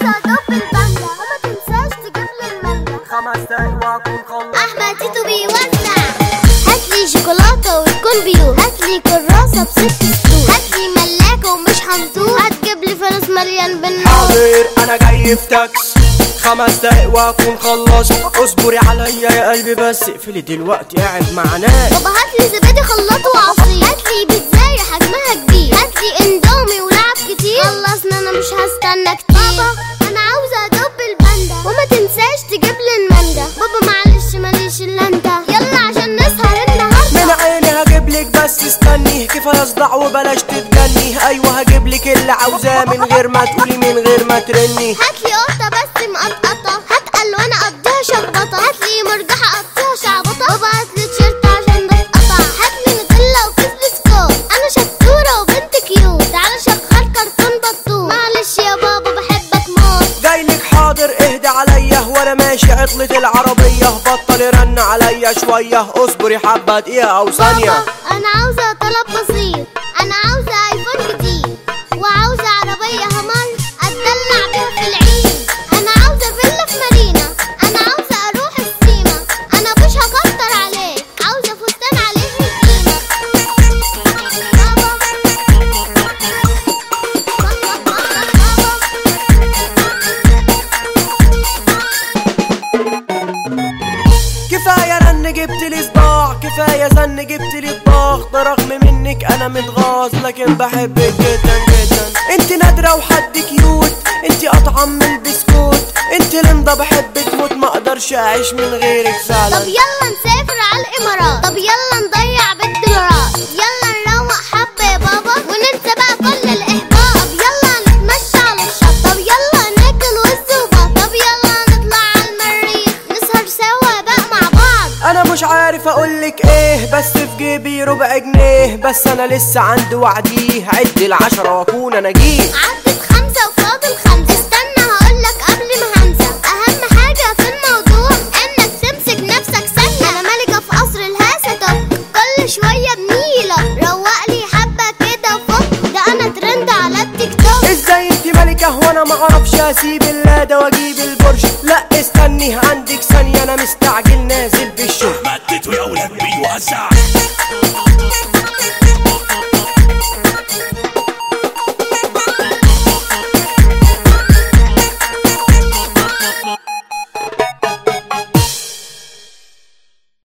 عاوزة ادوب الباندا وما تنساش تجيب لي المانجا خمس دقايق واكون خلص احمد تيتو بيوزع هاتلي شوكولاتة وتكون بيو هاتلي كراسة بست سطور هاتلي ملاكة ومش حنطور هتجيب لي فانوس مليان بالنور حاضر انا جاي في تاكس خمس دقايق واكون خلص اصبري عليا يا قلبي بس اقفلي دلوقتي قاعد مع ناس بابا هاتلي زبادي خلاط وعصير هاتلي بيتزاية حجمها كبير هاتلي اندومي ولعب كتير خلصنا انا مش هستنى كتير بابا انا عاوزة ادوب الباندا وما تنساش تجيب لي المانجا بابا معلش ماليش الا انت يلا عشان نسهر من النهارده عيني هجيبلك بس استني كفايه اصدع وبلاش تتجني ايوه هجيبلك اللي عاوزاه من غير ما تقولي من غير ما ترني هاتلي قطة بس مقطقطة هات ألوان أقضيها شخبطة هاتلي مرجحة أقضيها شعبطة بابا هاتلي تيشيرت عشان بتقطع هاتلي نوتيلا وكيس بسكوت أنا شطورة وبنت كيوت تعالى شغل كرتون بطوط معلش يا بابا بحبك موت جايلك حاضر اهدى عليا وانا ماشي عطلة العربية بطل رن عليا شوية اصبري حبة دقيقة او ثانية بابا أنا عاوزة طلب بسيط أنا عاوزة آيفون جديد وعاوزة عربية همر أتدلع بيها في العيد أنا عاوزة فيلا في مارينا أنا عاوزة أروح السيما أنا مش هكتر عليك عاوزة فستان عليه القيمة كفاية رن جبت لي صداع كفاية زن جبت لي الضغط ده رغم منك انا متغاظ لكن بحبك جدا جدا انت نادرة وحد كيوت انت اطعم من البسكوت انت لمضة بحبك موت ما اقدرش اعيش من غيرك طب فعلا يلا نسافر على الامارات طب يلا نضيع بالدولارات يلا نروق حبه يا بابا وننسى بقى كل الاحباط طب يلا نتمشى على الشط طب يلا ناكل وز وبط طب يلا نطلع على المريخ نسهر سوا بقى مع بعض انا مش عارف اقولك ايه بس في جيبي ربع جنيه بس انا لسه عندي وعديه عد العشرة واكون انا جيه عدت خمسة وفاضل خمسة استنى هقولك قبل ما هنسى أهم حاجة في الموضوع إنك تمسك نفسك ثانية أنا ملكة في قصر الهاسة طب كل شوية بنيلة روقلي حبة كده فوق ده أنا ترند على التيك توك ازاي انت ملكة وانا معرفش اسيب اللاده واجيب البرج لا استني عندك ثانية انا مستعجل نازل بالشغل مدت ويا ولاد بيوزع